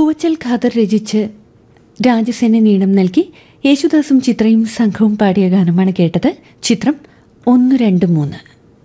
പൂവച്ചൽ ഖാദർ രചിച്ച് രാജസേന നീളം നൽകി യേശുദാസും ചിത്രയും സംഘവും പാടിയ ഗാനമാണ് കേട്ടത് ചിത്രം ഒന്ന് രണ്ട് മൂന്ന്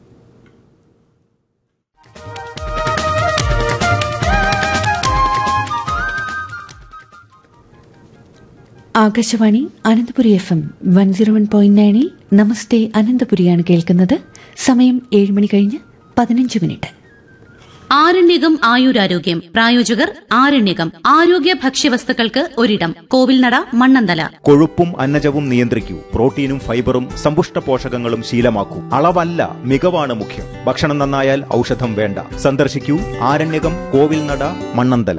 Akashvani Ananthapuri F M one zero one point നയനിൽ നമസ്തേ അനന്തപുരിയാണ് കേൾക്കുന്നത് സമയം ഏഴ് മണി കഴിഞ്ഞ് പതിനഞ്ച് മിനിറ്റ് ആരണ്യകം ആയുരാരോഗ്യം പ്രായോജകർ ആരണ്യകം ആരോഗ്യ ഭക്ഷ്യവസ്തുക്കൾക്ക് ഒരിടം കോവിൽനട മണ്ണന്തല കൊഴുപ്പും അന്നജവും നിയന്ത്രിക്കൂ പ്രോട്ടീനും ഫൈബറും സമ്പുഷ്ട പോഷകങ്ങളും ശീലമാക്കൂ അളവല്ല മികവാണ് മുഖ്യം ഭക്ഷണം നന്നായാൽ ഔഷധം വേണ്ട സന്ദർശിക്കൂ ആരണ്യകം കോവിൽനട മണ്ണന്തല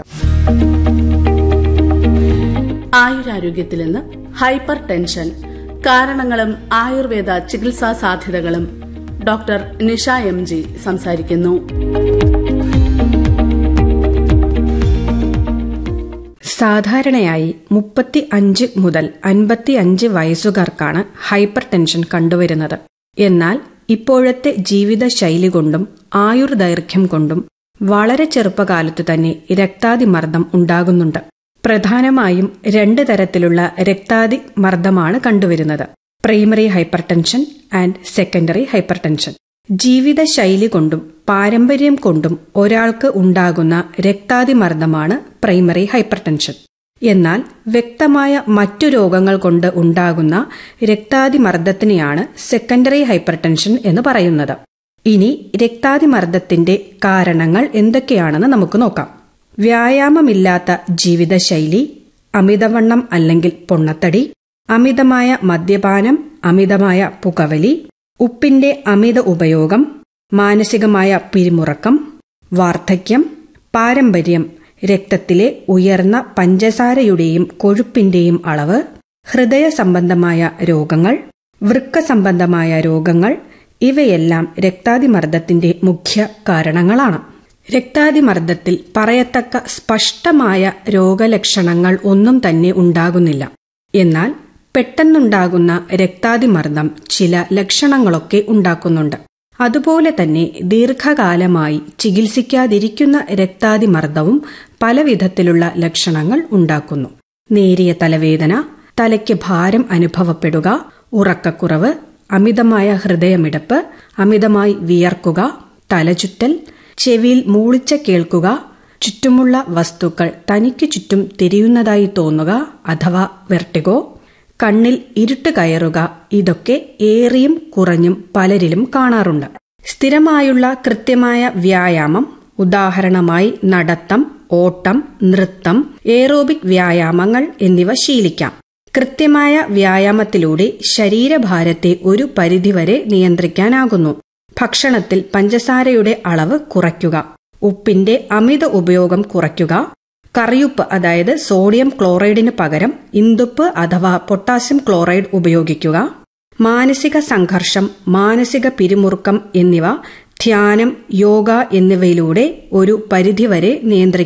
ആയുരാരോഗ്യത്തിൽ നിന്ന് ഹൈപ്പർ ടെൻഷൻ കാരണങ്ങളും ആയുർവേദ ചികിത്സാ സാധ്യതകളും ഡോക്ടർ നിഷ എം ജി സംസാരിക്കുന്നു സാധാരണയായി മുപ്പത്തി അഞ്ച് മുതൽ അൻപത്തി അഞ്ച് വയസ്സുകാർക്കാണ് ഹൈപ്പർ ടെൻഷൻ കണ്ടുവരുന്നത് എന്നാൽ ഇപ്പോഴത്തെ ജീവിതശൈലി കൊണ്ടും ആയുർദൈർഘ്യം കൊണ്ടും വളരെ ചെറുപ്പകാലത്ത് തന്നെ രക്താതിമർദ്ദം ഉണ്ടാകുന്നുണ്ട് പ്രധാനമായും രണ്ട് തരത്തിലുള്ള രക്താതിമർദ്ദമാണ് കണ്ടുവരുന്നത് primary hypertension and secondary hypertension ജീവിതശൈലി കൊണ്ടും പാരമ്പര്യം കൊണ്ടും ഒരാൾക്ക് ഉണ്ടാകുന്ന രക്താതിമർദ്ദമാണ് പ്രൈമറി ഹൈപ്പർ ടെൻഷൻ എന്നാൽ വ്യക്തമായ മറ്റു രോഗങ്ങൾ കൊണ്ട് ഉണ്ടാകുന്ന രക്താതിമർദ്ദത്തിനെയാണ് സെക്കൻഡറി ഹൈപ്പർ ടെൻഷൻ എന്ന് പറയുന്നത് ഇനി രക്താതിമർദ്ദത്തിന്റെ കാരണങ്ങൾ എന്തൊക്കെയാണെന്ന് നമുക്ക് നോക്കാം വ്യായാമമില്ലാത്ത ജീവിതശൈലി അമിതവണ്ണം അല്ലെങ്കിൽ പൊണ്ണത്തടി അമിതമായ മദ്യപാനം അമിതമായ പുകവലി ഉപ്പിന്റെ അമിത ഉപയോഗം മാനസികമായ പിരിമുറക്കം വാർദ്ധക്യം പാരമ്പര്യം രക്തത്തിലെ ഉയർന്ന പഞ്ചസാരയുടെയും കൊഴുപ്പിന്റെയും അളവ് ഹൃദയ സംബന്ധമായ രോഗങ്ങൾ വൃക്ക സംബന്ധമായ രോഗങ്ങൾ ഇവയെല്ലാം രക്താതിമർദ്ദത്തിന്റെ മുഖ്യ കാരണങ്ങളാണ് രക്താതിമർദ്ദത്തിൽ പറയത്തക്ക സ്പഷ്ടമായ രോഗലക്ഷണങ്ങൾ ഒന്നും തന്നെ ഉണ്ടാകുന്നില്ല എന്നാൽ പെട്ടെന്നുണ്ടാകുന്ന രക്താതിമർദ്ദം ചില ലക്ഷണങ്ങളൊക്കെ ഉണ്ടാക്കുന്നുണ്ട് അതുപോലെ തന്നെ ദീർഘകാലമായി ചികിത്സിക്കാതിരിക്കുന്ന രക്താതിമർദ്ദവും പല വിധത്തിലുള്ള ലക്ഷണങ്ങൾ ഉണ്ടാക്കുന്നു നേരിയ തലവേദന തലയ്ക്ക് ഭാരം അനുഭവപ്പെടുക ഉറക്കക്കുറവ് അമിതമായ ഹൃദയമിടപ്പ് അമിതമായി വിയർക്കുക തലചുറ്റൽ ചെവിയിൽ മൂളിച്ച കേൾക്കുക ചുറ്റുമുള്ള വസ്തുക്കൾ തനിക്ക് ചുറ്റും തിരിയുന്നതായി തോന്നുക അഥവാ വെർട്ടിഗോ കണ്ണിൽ ഇരുട്ട് കയറുക ഇതൊക്കെ ഏറിയും കുറഞ്ഞും പലരിലും കാണാറുണ്ട് സ്ഥിരമായുള്ള കൃത്യമായ വ്യായാമം ഉദാഹരണമായി നടത്തം ഓട്ടം നൃത്തം ഏറോബിക് വ്യായാമങ്ങൾ എന്നിവ ശീലിക്കാം കൃത്യമായ വ്യായാമത്തിലൂടെ ശരീരഭാരത്തെ ഒരു പരിധിവരെ നിയന്ത്രിക്കാനാകുന്നു ഭക്ഷണത്തിൽ പഞ്ചസാരയുടെ അളവ് കുറയ്ക്കുക ഉപ്പിന്റെ അമിത ഉപയോഗം കുറയ്ക്കുക കറിയുപ്പ് അതായത് സോഡിയം ക്ലോറൈഡിന് പകരം ഇന്ദുപ്പ് അഥവാ പൊട്ടാസ്യം ക്ലോറൈഡ് ഉപയോഗിക്കുക മാനസിക സംഘർഷം മാനസിക പിരിമുറുക്കം എന്നിവ ധ്യാനം യോഗ എന്നിവയിലൂടെ ഒരു പരിധിവരെ നിയന്ത്രിക്കും